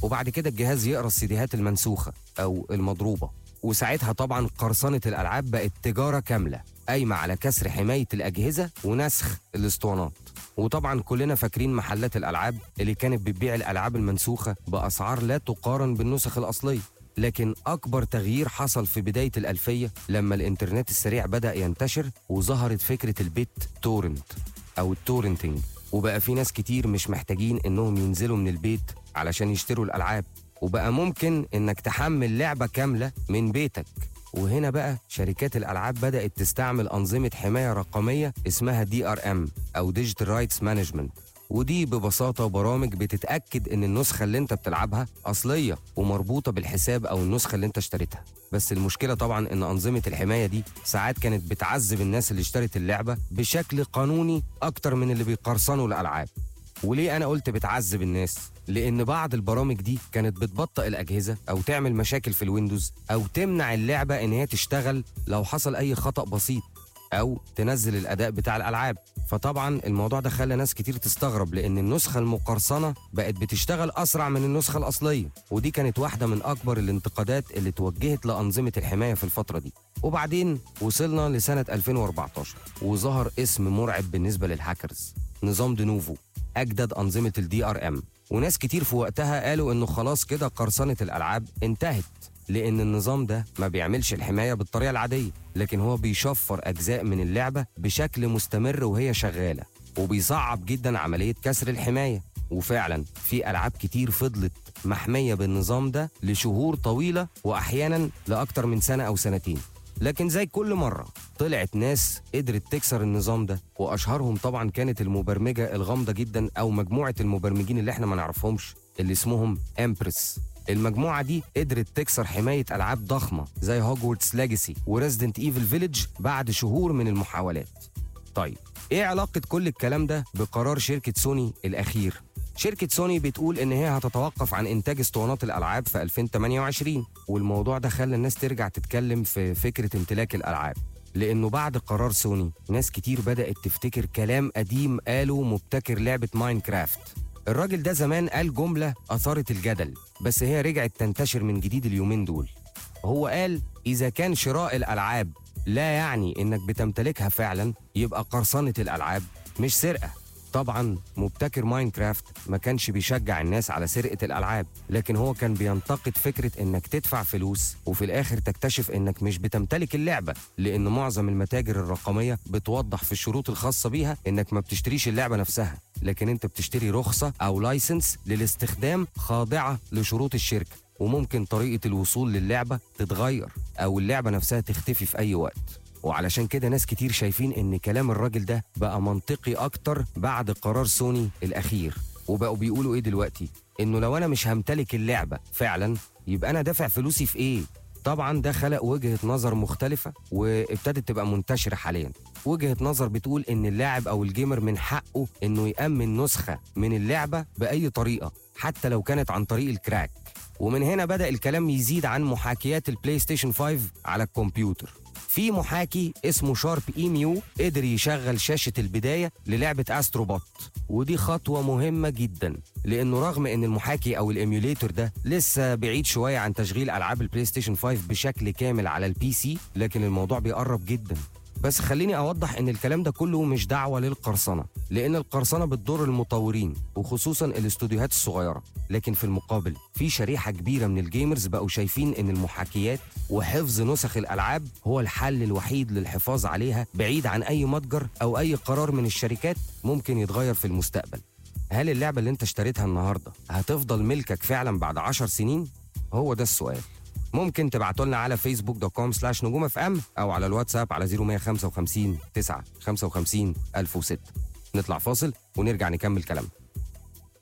وبعد كده الجهاز يقرا السيديهات المنسوخه او المضروبه وساعتها طبعا قرصنه الالعاب بقت تجاره كامله قايمه على كسر حمايه الاجهزه ونسخ الاسطوانات وطبعا كلنا فاكرين محلات الالعاب اللي كانت بتبيع الالعاب المنسوخه باسعار لا تقارن بالنسخ الاصليه لكن أكبر تغيير حصل في بداية الألفية لما الإنترنت السريع بدأ ينتشر وظهرت فكرة البيت تورنت أو التورنتنج وبقى في ناس كتير مش محتاجين إنهم ينزلوا من البيت علشان يشتروا الألعاب وبقى ممكن إنك تحمل لعبة كاملة من بيتك وهنا بقى شركات الألعاب بدأت تستعمل أنظمة حماية رقمية اسمها دي ار ام أو ديجيتال رايتس مانجمنت ودي ببساطة برامج بتتأكد إن النسخة اللي أنت بتلعبها أصلية ومربوطة بالحساب أو النسخة اللي أنت اشتريتها بس المشكلة طبعا إن أنظمة الحماية دي ساعات كانت بتعذب الناس اللي اشترت اللعبة بشكل قانوني أكتر من اللي بيقرصنوا الألعاب وليه أنا قلت بتعذب الناس؟ لأن بعض البرامج دي كانت بتبطئ الأجهزة أو تعمل مشاكل في الويندوز أو تمنع اللعبة إن هي تشتغل لو حصل أي خطأ بسيط أو تنزل الأداء بتاع الألعاب فطبعا الموضوع ده خلى ناس كتير تستغرب لأن النسخة المقرصنة بقت بتشتغل أسرع من النسخة الأصلية ودي كانت واحدة من أكبر الانتقادات اللي توجهت لأنظمة الحماية في الفترة دي وبعدين وصلنا لسنة 2014 وظهر اسم مرعب بالنسبة للهاكرز نظام دنوفو أجدد أنظمة الدي ار ام وناس كتير في وقتها قالوا إنه خلاص كده قرصنة الألعاب انتهت لأن النظام ده ما بيعملش الحماية بالطريقة العادية لكن هو بيشفر أجزاء من اللعبة بشكل مستمر وهي شغالة وبيصعب جدا عملية كسر الحماية وفعلا في ألعاب كتير فضلت محمية بالنظام ده لشهور طويلة وأحيانا لأكتر من سنة أو سنتين لكن زي كل مرة طلعت ناس قدرت تكسر النظام ده وأشهرهم طبعا كانت المبرمجة الغامضة جدا أو مجموعة المبرمجين اللي احنا ما نعرفهمش اللي اسمهم امبرس المجموعة دي قدرت تكسر حماية ألعاب ضخمة زي هوجورتس ليجاسي وريزدنت ايفل فيليج بعد شهور من المحاولات طيب ايه علاقة كل الكلام ده بقرار شركة سوني الأخير؟ شركة سوني بتقول إن هي هتتوقف عن إنتاج اسطوانات الألعاب في 2028 والموضوع ده خلى الناس ترجع تتكلم في فكرة امتلاك الألعاب لأنه بعد قرار سوني ناس كتير بدأت تفتكر كلام قديم قاله مبتكر لعبة ماينكرافت الراجل ده زمان قال جملة أثارت الجدل بس هي رجعت تنتشر من جديد اليومين دول هو قال إذا كان شراء الألعاب لا يعني إنك بتمتلكها فعلا يبقى قرصنة الألعاب مش سرقة طبعا مبتكر ماينكرافت ما كانش بيشجع الناس على سرقة الألعاب لكن هو كان بينتقد فكرة إنك تدفع فلوس وفي الآخر تكتشف إنك مش بتمتلك اللعبة لأن معظم المتاجر الرقمية بتوضح في الشروط الخاصة بيها إنك ما بتشتريش اللعبة نفسها لكن أنت بتشتري رخصة أو لايسنس للاستخدام خاضعة لشروط الشركة وممكن طريقة الوصول للعبة تتغير أو اللعبة نفسها تختفي في أي وقت وعلشان كده ناس كتير شايفين ان كلام الراجل ده بقى منطقي اكتر بعد قرار سوني الاخير وبقوا بيقولوا ايه دلوقتي انه لو انا مش همتلك اللعبه فعلا يبقى انا دافع فلوسي في ايه طبعا ده خلق وجهه نظر مختلفه وابتدت تبقى منتشره حاليا وجهه نظر بتقول ان اللاعب او الجيمر من حقه انه يامن نسخه من اللعبه باي طريقه حتى لو كانت عن طريق الكراك ومن هنا بدا الكلام يزيد عن محاكيات البلاي ستيشن 5 على الكمبيوتر في محاكي اسمه شارب اي ميو قدر يشغل شاشة البداية للعبة استروبوت ودي خطوة مهمة جدا لأنه رغم أن المحاكي أو الإيميوليتور ده لسه بعيد شوية عن تشغيل ألعاب البلاي ستيشن 5 بشكل كامل على البي سي لكن الموضوع بيقرب جدا بس خليني اوضح ان الكلام ده كله مش دعوه للقرصنه لان القرصنه بتضر المطورين وخصوصا الاستوديوهات الصغيره لكن في المقابل في شريحه كبيره من الجيمرز بقوا شايفين ان المحاكيات وحفظ نسخ الالعاب هو الحل الوحيد للحفاظ عليها بعيد عن اي متجر او اي قرار من الشركات ممكن يتغير في المستقبل هل اللعبه اللي انت اشتريتها النهارده هتفضل ملكك فعلا بعد عشر سنين هو ده السؤال ممكن تبعتوا لنا على فيسبوك دوت كوم سلاش نجوم اف ام او على الواتساب على 0155 9 55 1006 نطلع فاصل ونرجع نكمل كلامنا